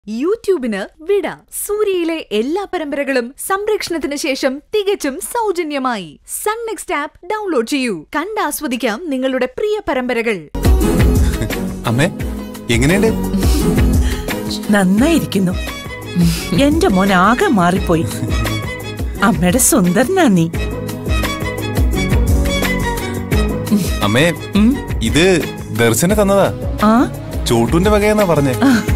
യൂട്യൂബിന് വിട സൂര്യയിലെ എല്ലാ പരമ്പരകളും സംരക്ഷണത്തിന് ശേഷം തികച്ചും സൗജന്യമായി സൺ നെക്സ്റ്റ് ആപ്പ് ഡൗൺലോഡ് ചെയ്യൂ കണ്ടാസ്വദിക്കാം നിങ്ങളുടെ പ്രിയ പരമ്പരകൾ അമ്മേ എങ്ങനെയുണ്ട് നന്നായിരിക്കുന്നു എന്റെ മോൻ ആകെ മാറിപ്പോയി അമ്മയുടെ സുന്ദരനാ നീ അമ്മേ ഉം. ഇത് ദർശന തന്നതാ ആ ചോട്ടൂന്റെ വകയെന്നാ പറഞ്ഞേ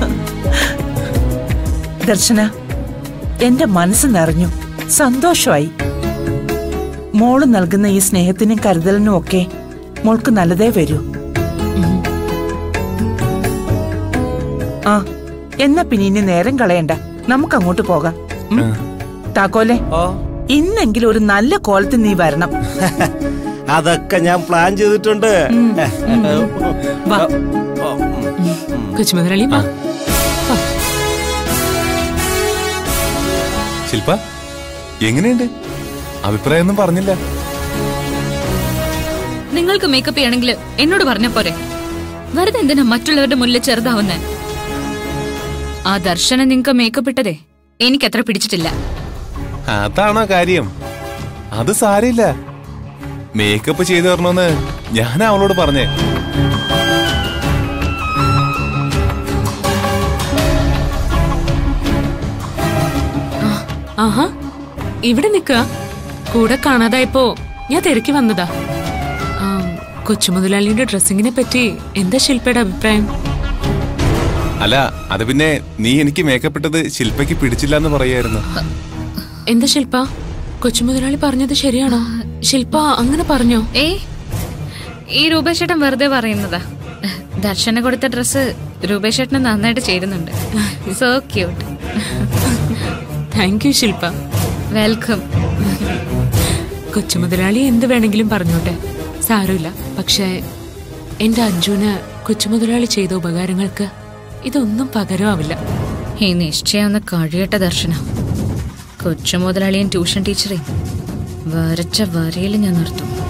ദർശന എന്റെ മനസ്സ് നിറഞ്ഞു സന്തോഷമായി മോള് നൽകുന്ന ഈ സ്നേഹത്തിനും കരുതലിനും ഒക്കെ മോൾക്ക് നല്ലതേ വരൂ ആ എന്നാ പിന്നെ ഇനി നേരം കളയണ്ട നമുക്ക് അങ്ങോട്ട് പോകാം ഉം. താക്കോലെ ഇന്നെങ്കിലും ഒരു നല്ല കോലത്തിൽ നീ വരണം അതൊക്കെ ഞാൻ പ്ലാൻ ചെയ്തിട്ടുണ്ട് വാ കൊച്ചുമുതലാളി വാ ശില്പ എങ്ങനെയുണ്ട് അഭിപ്രായമൊന്നും പറഞ്ഞില്ല നിങ്ങൾക്ക് മേക്കപ്പ് ചെയ്യണമെങ്കിൽ എന്നോട് പറഞ്ഞ പോരെ വെറുതെ എന്തിനാ മറ്റുള്ളവരുടെ മുന്നിൽ ചെറുതാവുന്നേ ആ ദർശനം നിങ്ങൾക്ക് മേക്കപ്പ് ഇട്ടതേ എനിക്കത്ര പിടിച്ചിട്ടില്ല അതാണോ കാര്യം അത് സാരമില്ല മേക്കപ്പ് ചെയ്തു തരണമെന്ന് ഞാൻ അവളോട് പറഞ്ഞേ ആഹാ ഇവിടെ നിക്ക കൂടെ കാണാതായപ്പോ ഞാൻ തിരക്കി വന്നതാ ആ, കൊച്ചുമുതലാളിയുടെ ഡ്രസ്സിങ്ങിനെ പറ്റി എന്താ ശില്പയുടെ അഭിപ്രായം അല്ല അത് പിന്നെ നീ എനിക്ക് മേക്കപ്പ് ഇട്ടത് ശില്പയ്ക്ക് പിടിച്ചില്ല എന്ന് പറയായിരുന്നു എന്താ ശില്പ കൊച്ചുമുതലാളി പറഞ്ഞത് ശരിയാണോ ശില്പ അങ്ങനെ പറഞ്ഞോ ഏ ഈ രൂപേഷേട്ടൻ വെറുതെ പറയുന്നതാ ദർശന കൊടുത്ത ഡ്രസ്സ് രൂപേഷേട്ടന് നന്നായിട്ട് ചേരുന്നുണ്ട് so cute thank you Shilpa welcome കൊച്ചുമുതലാളി എന്ത് വേണമെങ്കിലും പറഞ്ഞോട്ടെ സാരമില്ല പക്ഷേ എന്റെ അഞ്ജുന് കൊച്ചുമുതലാളി ചെയ്ത ഉപകാരങ്ങൾക്ക് ഇതൊന്നും പകരമാവില്ല ഈ നിശ്ചയം ഒന്ന് കഴിയട്ടെ ദർശന കൊച്ചു മുതലാളിയും ട്യൂഷൻ ടീച്ചറെയും വരച്ച വരയിൽ ഞാൻ നിർത്തും